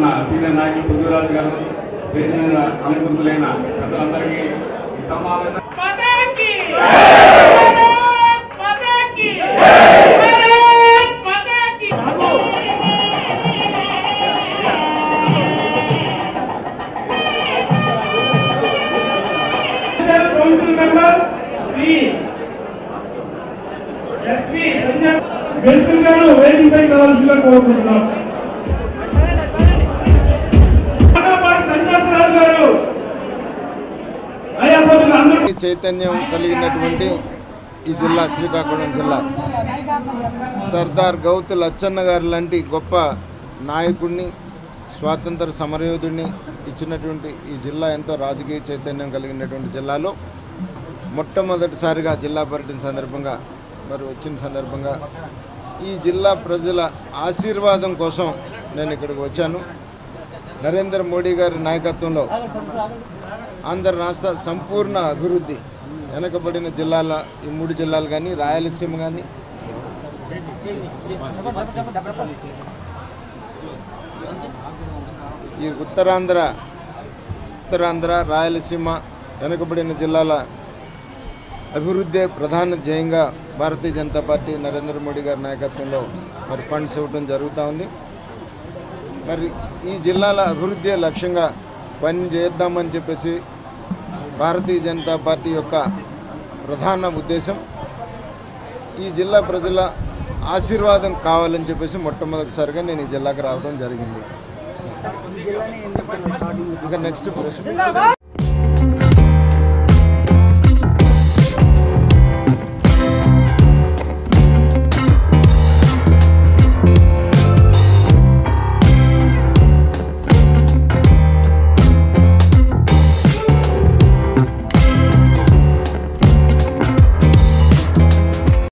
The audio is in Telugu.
ఉన్న సీనియర్ నాయకులు పుంజురాజు గారు వేదిక మీద అనుకుంటులైన పెద్దలందరికీ ఈ సమావేశం పతాకి భారత్ పతాకి భారత్ పతాకి council member Shri SP Sanjay welfare గారు వేదికపై కావాల్సిందిగా కోరుకుంటున్నాం ఆనపాటి సంజాసరావు గారు అయ్యా కొద్దిగా అందరూ ఈ చైతన్యం కలిగినటువంటి ఈ జిల్లా శ్రీకాకుళం జిల్లా సర్దార్ గౌతు లచ్చన్న గారి లాంటి గొప్ప నాయకుడిని స్వాతంత్ర సమరయోధుడిని ఇచ్చినటువంటి ఈ జిల్లా ఎంతో రాజకీయ చైతన్యం కలిగినటువంటి జిల్లాలో మొట్టమొదటిసారిగా జిల్లా పర్యటన సందర్భంగా మరి వచ్చిన సందర్భంగా ఈ జిల్లా ప్రజల ఆశీర్వాదం కోసం నేను ఇక్కడికి వచ్చాను నరేంద్ర మోడీ గారి నాయకత్వంలో ఆంధ్ర రాష్ట్ర సంపూర్ణ అభివృద్ధి వెనకబడిన జిల్లాల ఈ మూడు జిల్లాలు కానీ రాయలసీమ కానీ ఈ ఉత్తరాంధ్ర ఉత్తరాంధ్ర రాయలసీమ వెనుకబడిన జిల్లాల అభివృద్ధి ప్రధాన ధ్యేయంగా భారతీయ జనతా పార్టీ నరేంద్ర మోడీ గారి నాయకత్వంలో మరి ఫండ్స్ ఇవ్వడం జరుగుతూ ఉంది మరి ఈ జిల్లాల అభివృద్ధి లక్ష్యంగా పని చేద్దామని చెప్పేసి భారతీయ జనతా పార్టీ యొక్క ప్రధాన ఉద్దేశం ఈ జిల్లా ప్రజల ఆశీర్వాదం కావాలని చెప్పేసి మొట్టమొదటిసారిగా నేను ఈ జిల్లాకు రావడం జరిగింది ఇంకా నెక్స్ట్ ప్రశ్న